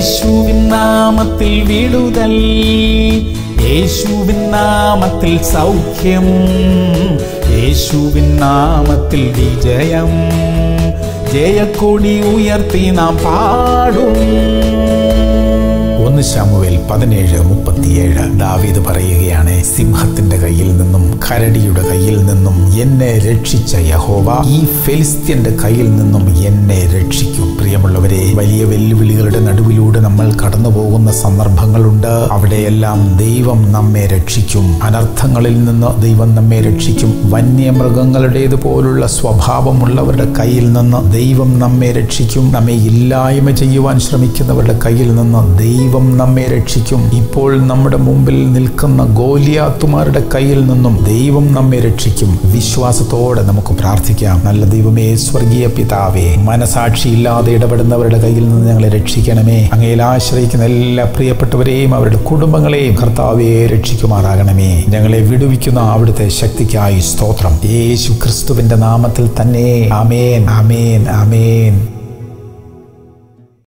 യേശുവിൻ നാമത്തിൽ വിടുതൽ യേശുവിൻ നാമത്തിൽ സൗഖ്യം യേശുവിൻ നാമത്തിൽ വിജയം ജയക്കൊടി ഉയർത്തി നാം പാടും ഒന്ന് ശമുവേൽ പതിനേഴ് മുപ്പത്തിയേഴ് ദാവീദ് പറയുകയാണ് സിംഹത്തിന്റെ കയ്യിൽ നിന്നും കരടിയുടെ കയ്യിൽ നിന്നും എന്നെ രക്ഷിച്ച യഹോവ ഈ ഫെലിസ്ത്യന്റെ കയ്യിൽ നിന്നും എന്നെ രക്ഷിക്കും പ്രിയമുള്ളവരെ വലിയ വെല്ലുവിളികളുടെ നടുവിലൂടെ നമ്മൾ കടന്നു പോകുന്ന സന്ദർഭങ്ങളുണ്ട് അവിടെയെല്ലാം ദൈവം നമ്മെ രക്ഷിക്കും അനർത്ഥങ്ങളിൽ നിന്ന് ദൈവം നമ്മെ രക്ഷിക്കും വന്യമൃഗങ്ങളുടേതുപോലുള്ള സ്വഭാവമുള്ളവരുടെ കയ്യിൽ നിന്ന് ദൈവം നമ്മെ രക്ഷിക്കും നമ്മെ ഇല്ലായ്മ ചെയ്യുവാൻ ശ്രമിക്കുന്നവരുടെ കയ്യിൽ നിന്ന് ദൈവം നമ്മെ രക്ഷിക്കും ഇപ്പോൾ നമ്മുടെ മുമ്പിൽ നിൽക്കുന്ന ഗോലിയാത്തുമാരുടെ കയ്യിൽ നിന്നും ദൈവം നമ്മെ രക്ഷിക്കും വിശ്വാസത്തോടെ നമുക്ക് പ്രാർത്ഥിക്കാം നല്ല ദൈവമേ സ്വർഗീയ പിതാവേ മനസാക്ഷിയില്ലാതെ ഇടപെടുന്നവരുടെ കയ്യിൽ നിന്ന് ഞങ്ങളെ രക്ഷിക്കണമേ അങ്ങയിൽ ആശ്രയിക്കുന്ന എല്ലാ പ്രിയപ്പെട്ടവരെയും അവരുടെ കുടുംബങ്ങളെയും കർത്താവെ രക്ഷിക്കുമാറാകണമേ ഞങ്ങളെ വിടുവിക്കുന്ന അവിടുത്തെ ശക്തിക്കായി സ്തോത്രം യേശു ക്രിസ്തുവിന്റെ നാമത്തിൽ തന്നെ ആമേൻ ആമേൻ ആമേൻ